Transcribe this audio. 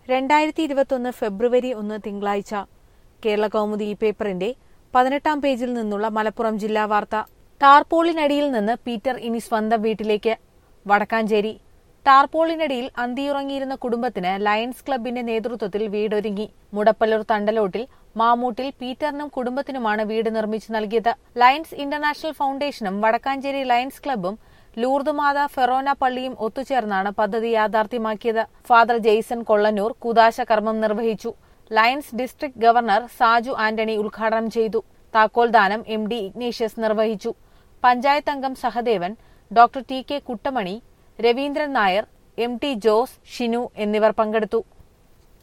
രണ്ടായിരത്തി ഇരുപത്തൊന്ന് ഫെബ്രുവരി ഒന്ന് തിങ്കളാഴ്ച കേരള കൗമുദി ഈ പേപ്പറിന്റെ പതിനെട്ടാം പേജിൽ നിന്നുള്ള മലപ്പുറം ജില്ലാ വാർത്ത ടാർപോളിനടിയിൽ നിന്ന് പീറ്റർ ഇനി സ്വന്തം വീട്ടിലേക്ക് വടക്കാഞ്ചേരി ടാർപോളിനടിയിൽ അന്തിയുറങ്ങിയിരുന്ന കുടുംബത്തിന് ലയൺസ് ക്ലബിന്റെ നേതൃത്വത്തിൽ വീടൊരുങ്ങി മുടപ്പല്ലൂർ തണ്ടലോട്ടിൽ മാമൂട്ടിൽ പീറ്ററിനും കുടുംബത്തിനുമാണ് വീട് നിർമ്മിച്ചു നൽകിയത് ലയൺസ് ഇന്റർനാഷണൽ ഫൗണ്ടേഷനും വടക്കാഞ്ചേരി ലയൺസ് ക്ലബും ലൂർദ് മാത ഫെറോന പള്ളിയും ഒത്തുചേർന്നാണ് പദ്ധതി യാഥാർത്ഥ്യമാക്കിയത് ഫാദർ ജെയ്സൺ കൊള്ളന്നൂർ കുദാശ കർമ്മം നിർവഹിച്ചു lions district governor Saju Antony ഉദ്ഘാടനം ചെയ്തു താക്കോൽദാനം എം ഡി ഇഗ്നേഷ്യസ് നിർവഹിച്ചു പഞ്ചായത്ത് അംഗം Sahadevan doctor T K Kuttamani Raveendran Nair M T Jose Shinu എന്നിവർ പങ്കെടുത്തു